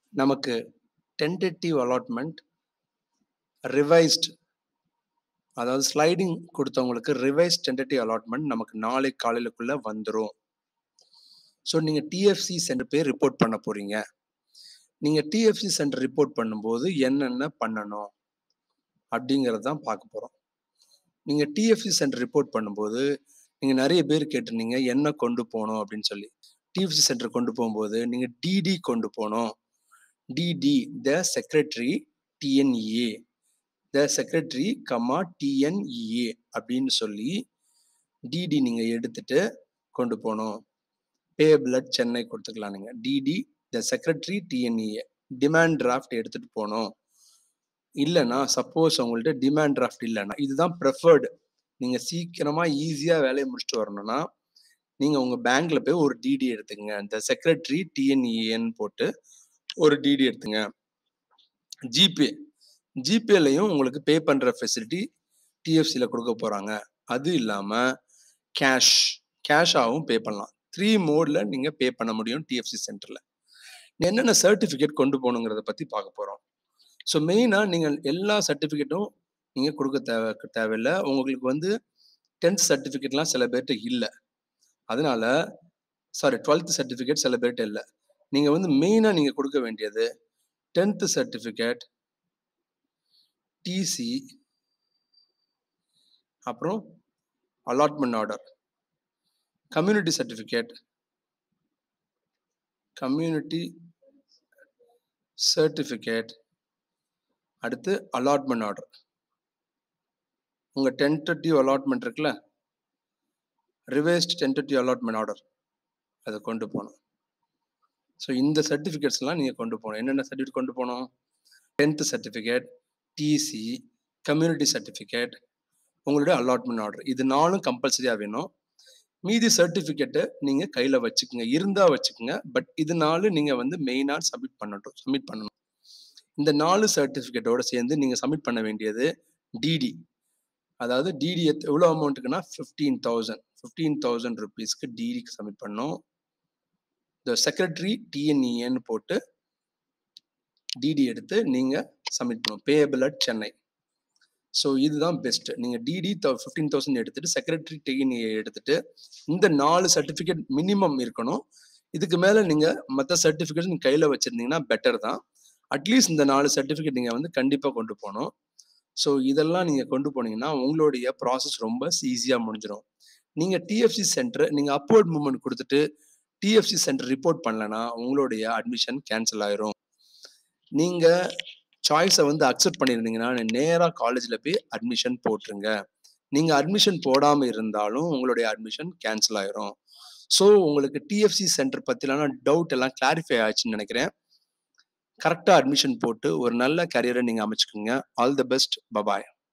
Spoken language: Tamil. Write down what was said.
நமக்கு டென்டேட்டிவ் அலாட்மெண்ட் ரிவைஸ்ட் அதாவது ஸ்லைடிங் கொடுத்தவங்களுக்கு ரிவைஸ் டென்டேட்டிவ் அலாட்மெண்ட் நமக்கு நாளை காலையிலுக்குள்ள வந்துடும் ஸோ நீங்கள் டிஎஃப்சி சென்டர் போய் ரிப்போர்ட் பண்ண போறீங்க நீங்கள் டிஎஃப்சி சென்டர் ரிப்போர்ட் பண்ணும்போது என்னென்ன பண்ணணும் அப்படிங்கிறது தான் பார்க்க போகிறோம் நீங்கள் டிஎஃப்சி சென்டர் ரிப்போர்ட் பண்ணும்போது நீங்கள் நிறைய பேர் கேட்டிருந்தீங்க என்ன கொண்டு போகணும் அப்படின்னு சொல்லி டிஎஃப்சி சென்டர் கொண்டு போகும்போது நீங்கள் டிடி கொண்டு போகணும் DD the secretary TNEA the secretary comma TNEA அப்படின்னு சொல்லி டிடி நீங்கள் எடுத்துட்டு கொண்டு போகணும் பே பிளட் சென்னை கொடுத்துக்கலாம் நீங்கள் DD the secretary TNEA demand draft எடுத்துட்டு போகணும் இல்லைன்னா சப்போஸ் உங்கள்ட்ட டிமாண்ட் டிராஃப்ட் இல்லைன்னா இதுதான் ப்ரெஃபர்டு நீங்கள் சீக்கிரமாக ஈஸியாக வேலையை முடிச்சுட்டு வரணும்னா நீங்கள் உங்கள் பேங்க்கில் போய் ஒரு டிடி எடுத்துங்க இந்த செக்ரட்டரி டிஎன்இஏன்னு போட்டு ஒரு டிடி எடுத்துங்க ஜிபே ஜிபேலையும் உங்களுக்கு பே பண்ணுற ஃபெசிலிட்டி டிஎஃப்சியில் கொடுக்க போகிறாங்க அது இல்லாமல் கேஷ் கேஷாகவும் பே பண்ணலாம் த்ரீ மோடில் நீங்கள் பே பண்ண முடியும் டிஎஃப்சி சென்டரில் என்னென்ன சர்டிஃபிகேட் கொண்டு போகணுங்கிறத பற்றி பார்க்க போகிறோம் ஸோ மெயினாக நீங்கள் எல்லா சர்டிஃபிகேட்டும் நீங்கள் கொடுக்க தேவை தேவையில்லை உங்களுக்கு வந்து டென்த் சர்டிஃபிகேட்லாம் சில பேர்கிட்ட இல்லை அதனால சாரி டுவெல்த் சர்டிஃபிகேட் சில பேர்கிட்ட இல்லை நீங்கள் வந்து மெயினாக நீங்கள் கொடுக்க வேண்டியது டென்த்து சர்டிஃபிகேட் டிசி அப்புறம் allotment order community certificate community certificate அடுத்து அலாட்மெண்ட் ஆர்டர் உங்கள் டென்டட்டிவ் அலாட்மெண்ட் இருக்குல்ல ரிவைஸ்ட் டென்டட்டிவ் அலாட்மெண்ட் ஆர்டர் அதை கொண்டு போகணும் ஸோ இந்த சர்டிஃபிகேட்ஸ்லாம் நீங்கள் கொண்டு போகணும் என்னென்ன சர்டிஃபிகேட் கொண்டு போகணும் tenth certificate TC community certificate உங்களுடைய அலாட்மெண்ட் ஆர்டர் இது நாலும் கம்பல்சரியாக வேணும் மீதி சர்டிஃபிகேட்டை நீங்கள் கையில் வச்சுக்கோங்க இருந்தால் வச்சுக்கோங்க பட் இது நாலு நீங்கள் வந்து மெயினாக சப்மிட் பண்ணட்டும் சப்மிட் பண்ணணும் இந்த நாலு சர்டிஃபிகேட்டோட சேர்ந்து நீங்கள் சப்மிட் பண்ண வேண்டியது டிடி அதாவது டிடி எவ்வளோ அமௌண்ட்டுக்குன்னா ஃபிஃப்டீன் தௌசண்ட் ஃபிஃப்டீன் தௌசண்ட் ருபீஸ்க்கு டிடிக்கு சப்மிட் பண்ணோம் த செக்ரட்டரி டிஎன்இஏன்னு போட்டு டிடி எடுத்து நீங்கள் சப்மிட் பண்ணணும் பேயபிள் அட் சென்னை ஸோ இதுதான் பெஸ்ட் நீங்கள் டிடி ஃபிஃப்டீன் தௌசண்ட் எடுத்துட்டு செக்ரட்டரி டிஎன்இஏ எடுத்துட்டு இந்த நாலு சர்டிஃபிகேட் மினிமம் இருக்கணும் இதுக்கு மேலே நீங்கள் மற்ற சர்டிஃபிகேட் நீங்கள் கையில் வச்சுருந்தீங்கன்னா பெட்டர் தான் அட்லீஸ்ட் இந்த நாலு சர்டிஃபிகேட் நீங்கள் வந்து கண்டிப்பாக கொண்டு போகணும் ஸோ இதெல்லாம் நீங்கள் கொண்டு போனீங்கன்னா உங்களுடைய ப்ராசஸ் ரொம்ப ஈஸியாக முடிஞ்சிடும் நீங்கள் டிஎஃப்சி சென்டர் நீங்கள் அப்வர்ட் மூவ்மெண்ட் கொடுத்துட்டு டிஎஃப்சி சென்டர் ரிப்போர்ட் பண்ணலன்னா உங்களுடைய அட்மிஷன் கேன்சல் ஆயிரும் நீங்கள் சாய்ஸை வந்து அக்செப்ட் பண்ணியிருந்தீங்கன்னா நேராக காலேஜில் போய் அட்மிஷன் போட்டுருங்க நீங்கள் அட்மிஷன் போடாமல் இருந்தாலும் உங்களுடைய அட்மிஷன் கேன்சல் ஆயிரும் ஸோ உங்களுக்கு டிஎஃப்சி சென்டர் பற்றிலாம் டவுட் எல்லாம் கிளாரிஃபை ஆச்சுன்னு நினைக்கிறேன் கரெக்டாக அட்மிஷன் போட்டு ஒரு நல்ல கரியரை நீங்கள் அமைச்சுக்கோங்க ஆல் த பெஸ்ட் பபாய்